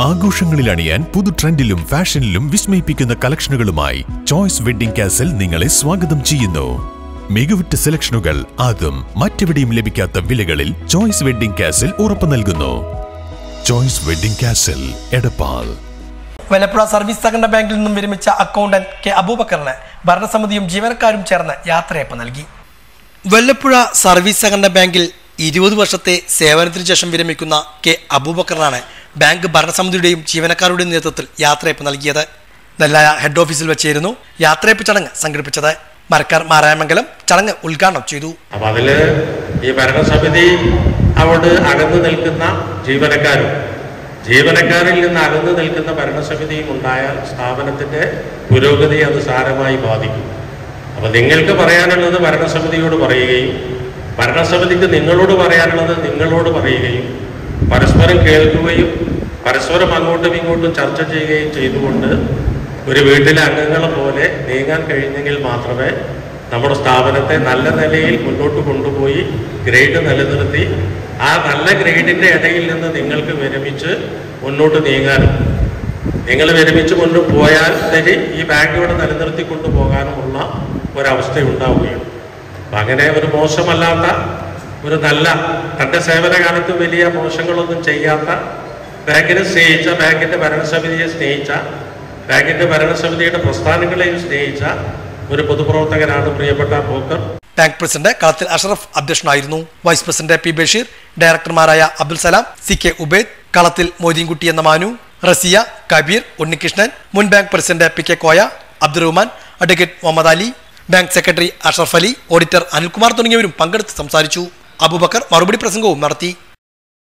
ആഘോഷങ്ങളിൽ അണിയാൻ പുതു ട്രെൻഡിലും ഫാഷനിലും വിസ്മയിപ്പിക്കുന്ന കളക്ഷനുകളുമായി ചോയ്സ് വെഡിംഗ് കാസൽ നിങ്ങളെ സ്വാഗതം ചെയ്യുന്നു മികവുറ്റ സെലക്ഷനുകൾ അതും മറ്റെവിടെയും ലഭിക്കാത്ത വിലകളിൽ ചോയ്സ് വെഡിംഗ് കാസൽ ഉറപ്പു നൽകുന്നു Choice Wedding Castle Edappal Valappuzha service സഹകരണ ബാങ്കിൽ നിന്നും വിരമിച്ച അക്കൗണ്ടന്റ് കെ അബൂബക്കറിന് ഭരണസമിതിയും ജീവനക്കാരും ചേർന്ന് യാത്രയപ്പ് നൽകി വല്ലപ്പുഴ സർവീസ് സഹകരണ ബാങ്കിൽ ഇരുപത് വർഷത്തെ സേവനത്തിന് ശേഷം വിരമിക്കുന്ന കെ അബൂബക്കറിനാണ് ബാങ്ക് ഭരണസമിതിയുടെയും ജീവനക്കാരുടെയും നേതൃത്വത്തിൽ യാത്രയപ്പ് നൽകിയത് നെല്ലായ ഹെഡ് ഓഫീസിൽ വെച്ചായിരുന്നു യാത്രയപ്പ് ചടങ്ങ് സംഘടിപ്പിച്ചത് മരക്കാർ മാരായമംഗലം ചടങ്ങ് ഉദ്ഘാടനം ചെയ്തു അപ്പൊ അതില് ഈ ഭരണസമിതി അവിടെ അകന്നു നിൽക്കുന്ന ജീവനക്കാരും ജീവനക്കാരിൽ നിന്ന് അകന്നു നിൽക്കുന്ന ഭരണസമിതിയും ഉണ്ടായാൽ സ്ഥാപനത്തിന്റെ പുരോഗതി അത് സാരമായി ബാധിക്കും അപ്പൊ നിങ്ങൾക്ക് പറയാനുള്ളത് ഭരണസമിതിയോട് പറയുകയും ഭരണസമിതിക്ക് നിങ്ങളോട് പറയാനുള്ളത് നിങ്ങളോട് പറയുകയും പരസ്പരം കേൾക്കുകയും പരസ്പരം അങ്ങോട്ടും ഇങ്ങോട്ടും ചർച്ച ചെയ്യുകയും ചെയ്തുകൊണ്ട് ഒരു വീട്ടിലെ അംഗങ്ങളെ പോലെ നീങ്ങാൻ കഴിഞ്ഞെങ്കിൽ മാത്രമേ നമ്മുടെ സ്ഥാപനത്തെ നല്ല നിലയിൽ മുന്നോട്ട് കൊണ്ടുപോയി ഗ്രേഡ് നിലനിർത്തി ആ നല്ല ഗ്രേഡിന്റെ ഇടയിൽ നിന്ന് നിങ്ങൾക്ക് വിരമിച്ച് മുന്നോട്ട് നീങ്ങാനും നിങ്ങൾ വിരമിച്ച് മുന്നോട്ട് പോയാൽ തന്നെ ഈ ബാങ്ക് ഇവിടെ നിലനിർത്തി കൊണ്ടുപോകാനുമുള്ള ഒരവസ്ഥ ഉണ്ടാവുകയാണ് അപ്പം അങ്ങനെ ഒരു മോശമല്ലാത്ത ഒരു നല്ല തൻ്റെ സേവനകാലത്ത് വലിയ മോശങ്ങളൊന്നും ചെയ്യാത്ത ബാങ്കിനെ സ്നേഹിച്ച ബാങ്കിന്റെ ഭരണസമിതിയെ സ്നേഹിച്ച ബാങ്കിന്റെ ഭരണസമിതിയുടെ പ്രസ്ഥാനങ്ങളെയും സ്നേഹിച്ച ഒരു പൊതുപ്രവർത്തകനാണ് പ്രിയപ്പെട്ട പോക്കർ ബാങ്ക് പ്രസിഡന്റ് കളത്തിൽ അഷറഫ് അധ്യക്ഷനായിരുന്നു വൈസ് പ്രസിഡന്റ് പി ബഷീർ ഡയറക്ടർമാരായ അബ്ദുൽ സലാം സി കെ ഉബൈദ് കളത്തിൽ മൊയ്തീൻകുട്ടി എന്ന മാനു റസിയ കബീർ ഉണ്ണികൃഷ്ണൻ മുൻ bank president P K Koya Abdurahman advocate Muhammad Ali bank secretary Ashraf Ali auditor Anilkumar തുടങ്ങിയവരും പങ്കെടുത്ത് സംസാരിച്ചു അബൂബക്കർ മറുപടി പ്രസംഗവും നടത്തി